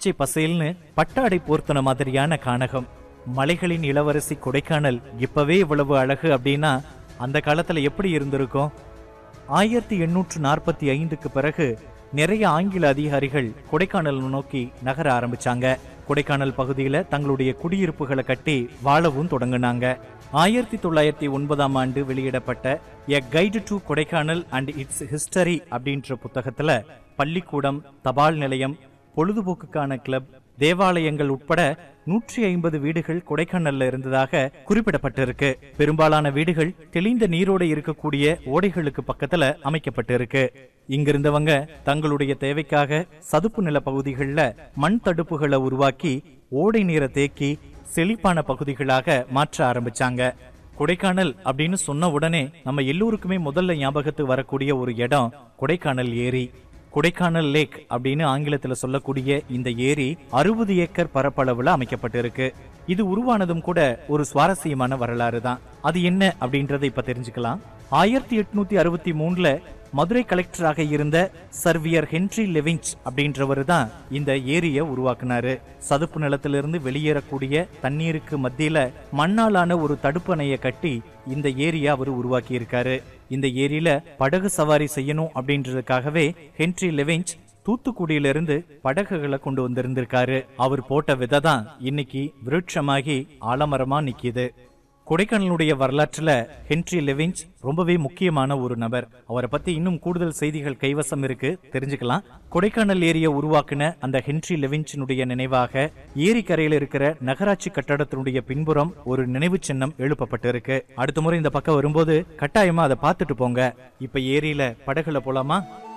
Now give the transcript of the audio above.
பச்சை பசேல்னு பட்டாடை போர்த்தன மாதிரியான கானகம் மலைகளின் இளவரசி கொடைக்கானல் இப்பவே இவ்வளவு அழகு அப்படின்னா அந்த காலத்துல எப்படி இருந்திருக்கும் ஆயிரத்தி எண்ணூற்று நாற்பத்தி ஐந்துக்கு பிறகு நிறைய ஆங்கில அதிகாரிகள் கொடைக்கானல் நோக்கி நகர ஆரம்பிச்சாங்க கொடைக்கானல் பகுதியில தங்களுடைய குடியிருப்புகளை கட்டி வாழவும் தொடங்குனாங்க ஆயிரத்தி தொள்ளாயிரத்தி ஒன்பதாம் ஆண்டு வெளியிடப்பட்ட a guide to Kodaikanal and its history அப்படின்ற புத்தகத்துல பள்ளிக்கூடம் தபால் நிலையம் பொழுதுபோக்குக்கான கிளப் தேவாலயங்கள் உட்பட நூற்றி ஐம்பது வீடுகள் கொடைக்கானல்ல இருந்ததாக குறிப்பிடப்பட்டிருக்கு பெரும்பாலான வீடுகள் தெளிந்த நீரோட இருக்கக்கூடிய ஓடைகளுக்கு பக்கத்துல அமைக்கப்பட்டிருக்கு இங்கிருந்தவங்க தங்களுடைய தேவைக்காக சதுப்பு நில பகுதிகளில் மண் தடுப்புகளை உருவாக்கி ஓடை நீரை தேக்கி செழிப்பான பகுதிகளாக மாற்ற ஆரம்பிச்சாங்க கொடைக்கானல் அப்படின்னு சொன்ன உடனே நம்ம எல்லோருக்குமே முதல்ல ஞாபகத்துக்கு வரக்கூடிய ஒரு இடம் கொடைக்கானல் ஏரி கொடைக்கானல் லேக் அப்படின்னு ஆங்கிலத்துல சொல்லக்கூடிய இந்த ஏரி அறுபது ஏக்கர் பரப்பளவுல அமைக்கப்பட்டிருக்கு இது உருவானதும் கூட ஒரு சுவாரஸ்யமான வரலாறு தான் அது என்ன அப்படின்றத இப்ப தெரிஞ்சுக்கலாம் ஆயிரத்தி எட்நூத்தி அறுபத்தி மூணுல மதுரை கலெக்டராக இருந்த சர்வியர் ஹென்றி லெவிஞ்ச் அப்படின்றவர் தான் இந்த ஏரியை உருவாக்குனாரு சதுப்பு நிலத்திலிருந்து வெளியேறக்கூடிய தண்ணீருக்கு மத்தியில மண்ணாலான ஒரு தடுப்பணையை கட்டி இந்த ஏரியை அவர் உருவாக்கி இருக்காரு இந்த ஏரியில படகு சவாரி செய்யணும் அப்படின்றதுக்காகவே ஹென்றி லெவிஞ்ச் தூத்துக்குடியிலிருந்து படகுகளை கொண்டு வந்திருந்திருக்காரு அவர் போட்ட விதை தான் இன்னைக்கு விருட்சமாகி ஆலமரமா நிக்கிது கொடைக்கானலுடைய வரலாற்றுல ஹென்றி லெவிஞ்ச் ரொம்பவே முக்கியமான ஒரு நபர் அவரை பத்தி இன்னும் கூடுதல் செய்திகள் கைவசம் இருக்கு தெரிஞ்சுக்கலாம் கொடைக்கானல் ஏரியை உருவாக்குன அந்த ஹென்றி லெவிஞ்சினுடைய நினைவாக ஏரிக்கரையில் இருக்கிற நகராட்சி கட்டடத்தினுடைய பின்புறம் ஒரு நினைவு சின்னம் எழுப்பப்பட்டிருக்கு அடுத்த முறை இந்த பக்கம் வரும்போது கட்டாயமா அதை பார்த்துட்டு போங்க இப்ப ஏரியில படகுல போலாமா